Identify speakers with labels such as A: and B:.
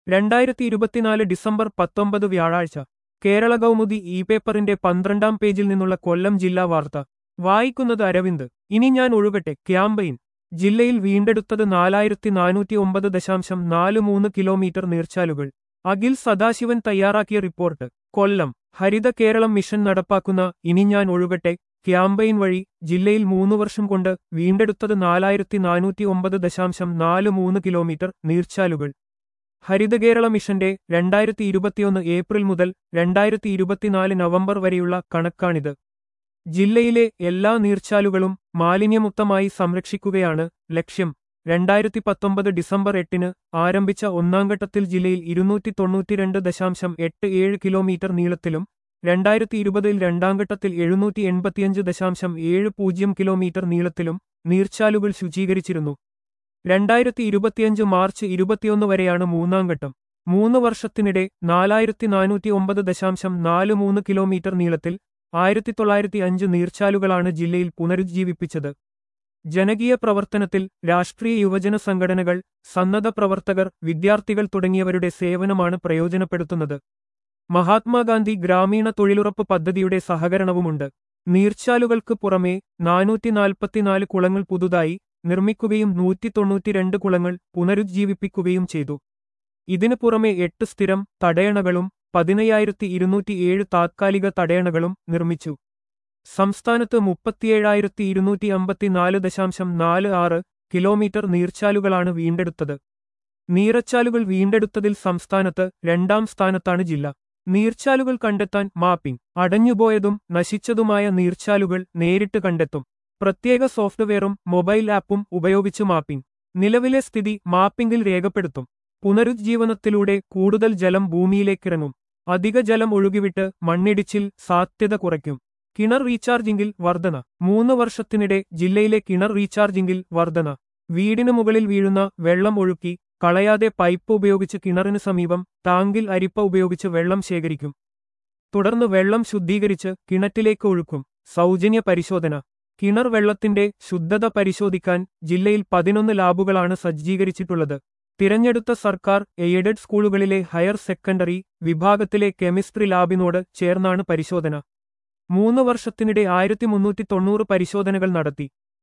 A: രണ്ടായിരത്തി ഇരുപത്തിനാല് ഡിസംബർ പത്തൊമ്പത് വ്യാഴാഴ്ച കേരള കൗമുദി ഇ പേപ്പറിന്റെ പന്ത്രണ്ടാം പേജിൽ നിന്നുള്ള കൊല്ലം ജില്ലാ വാർത്ത വായിക്കുന്നത് അരവിന്ദ് ഇനി ഞാൻ ഒഴുകട്ടെ ക്യാമ്പയിൻ ജില്ലയിൽ വീണ്ടെടുത്തത് നാലായിരത്തി നാനൂറ്റി ഒമ്പത് ദശാംശം നാല് മൂന്ന് കിലോമീറ്റർ നീർച്ചാലുകൾ അഖിൽ സദാശിവൻ തയ്യാറാക്കിയ റിപ്പോർട്ട് കൊല്ലം ഹരിത കേരളം മിഷൻ നടപ്പാക്കുന്ന ഇനി ഞാൻ ഒഴുകട്ടെ ക്യാമ്പയിൻ വഴി ജില്ലയിൽ മൂന്നു വർഷം കൊണ്ട് വീണ്ടെടുത്തത് നാലായിരത്തി നാനൂറ്റി ഒമ്പത് ദശാംശം നാല് മൂന്ന് കിലോമീറ്റർ നീർച്ചാലുകൾ ഹരിതകേരള മിഷന്റെ രണ്ടായിരത്തി ഇരുപത്തിയൊന്ന് ഏപ്രിൽ മുതൽ രണ്ടായിരത്തി ഇരുപത്തിനാല് നവംബർ വരെയുള്ള കണക്കാണിത് ജില്ലയിലെ എല്ലാ നീർച്ചാലുകളും മാലിന്യമുക്തമായി സംരക്ഷിക്കുകയാണ് ലക്ഷ്യം രണ്ടായിരത്തി പത്തൊമ്പത് ഡിസംബർ എട്ടിന് ആരംഭിച്ച ഒന്നാംഘട്ടത്തിൽ ജില്ലയിൽ ഇരുന്നൂറ്റി തൊണ്ണൂറ്റിരണ്ട് ദശാംശം എട്ട് ഏഴ് കിലോമീറ്റർ നീളത്തിലും രണ്ടായിരത്തി ഇരുപതിൽ രണ്ടാംഘട്ടത്തിൽ എഴുന്നൂറ്റി എൺപത്തിയഞ്ച് ദശാംശം ഏഴ് പൂജ്യം കിലോമീറ്റർ നീളത്തിലും നീർച്ചാലുകൾ ശുചീകരിച്ചിരുന്നു രണ്ടായിരത്തി ഇരുപത്തിയഞ്ച് മാർച്ച് ഇരുപത്തിയൊന്ന് വരെയാണ് മൂന്നാം ഘട്ടം മൂന്ന് വർഷത്തിനിടെ നാലായിരത്തി നാനൂറ്റി ഒമ്പത് ദശാംശം നാല് മൂന്ന് കിലോമീറ്റർ നീളത്തിൽ ആയിരത്തി തൊള്ളായിരത്തി അഞ്ച് നീർച്ചാലുകളാണ് ജില്ലയിൽ പുനരുജ്ജീവിപ്പിച്ചത് ജനകീയ പ്രവർത്തനത്തിൽ രാഷ്ട്രീയ യുവജന സംഘടനകൾ സന്നദ്ധ പ്രവർത്തകർ വിദ്യാർത്ഥികൾ തുടങ്ങിയവരുടെ സേവനമാണ് പ്രയോജനപ്പെടുത്തുന്നത് മഹാത്മാഗാന്ധി ഗ്രാമീണ തൊഴിലുറപ്പ് പദ്ധതിയുടെ സഹകരണവുമുണ്ട് നീർച്ചാലുകൾക്ക് പുറമെ നാനൂറ്റി നാൽപ്പത്തിനാല് കുളങ്ങൾ പുതുതായി നിർമ്മിക്കുകയും നൂറ്റി തൊണ്ണൂറ്റിരണ്ട് കുളങ്ങൾ പുനരുജ്ജീവിപ്പിക്കുകയും ചെയ്തു ഇതിനു പുറമെ എട്ട് സ്ഥിരം തടയണകളും പതിനയ്യായിരത്തി ഇരുന്നൂറ്റിയേഴ് താത്കാലിക തടയണകളും നിർമ്മിച്ചു സംസ്ഥാനത്ത് മുപ്പത്തിയേഴായിരത്തി ഇരുന്നൂറ്റി അമ്പത്തിനാല് ദശാംശം നാല് ആറ് കിലോമീറ്റർ നീർച്ചാലുകളാണ് വീണ്ടെടുത്തത് നീറച്ചാലുകൾ വീണ്ടെടുത്തതിൽ സംസ്ഥാനത്ത് രണ്ടാം സ്ഥാനത്താണ് ജില്ല നീർച്ചാലുകൾ കണ്ടെത്താൻ മാപ്പിംഗ് അടഞ്ഞുപോയതും നശിച്ചതുമായ നീർച്ചാലുകൾ നേരിട്ട് കണ്ടെത്തും പ്രത്യേക സോഫ്റ്റ്വെയറും മൊബൈൽ ആപ്പും ഉപയോഗിച്ച് മാപ്പിംഗ് നിലവിലെ സ്ഥിതി മാപ്പിംഗിൽ രേഖപ്പെടുത്തും പുനരുജ്ജീവനത്തിലൂടെ കൂടുതൽ ജലം ഭൂമിയിലേക്കിറങ്ങും അധിക ജലം ഒഴുകിവിട്ട് മണ്ണിടിച്ചിൽ സാധ്യത കുറയ്ക്കും കിണർ റീചാർജിംഗിൽ വർധന മൂന്ന് വർഷത്തിനിടെ ജില്ലയിലെ കിണർ റീചാർജിംഗിൽ വർധന വീടിനു മുകളിൽ വീഴുന്ന വെള്ളം ഒഴുക്കി കളയാതെ പൈപ്പ് ഉപയോഗിച്ച് കിണറിന് സമീപം ടാങ്കിൽ അരിപ്പ ഉപയോഗിച്ച് വെള്ളം ശേഖരിക്കും തുടർന്ന് വെള്ളം ശുദ്ധീകരിച്ച് കിണറ്റിലേക്ക് ഒഴുക്കും സൗജന്യ പരിശോധന കിണർ വെള്ളത്തിന്റെ ശുദ്ധത പരിശോധിക്കാൻ ജില്ലയിൽ പതിനൊന്ന് ലാബുകളാണ് സജ്ജീകരിച്ചിട്ടുള്ളത് തിരഞ്ഞെടുത്ത സർക്കാർ എയ്ഡഡ് സ്കൂളുകളിലെ ഹയർ സെക്കൻഡറി വിഭാഗത്തിലെ കെമിസ്ട്രി ലാബിനോട് ചേർന്നാണ് പരിശോധന മൂന്ന് വർഷത്തിനിടെ ആയിരത്തി മുന്നൂറ്റി തൊണ്ണൂറ് പരിശോധനകൾ നടത്തി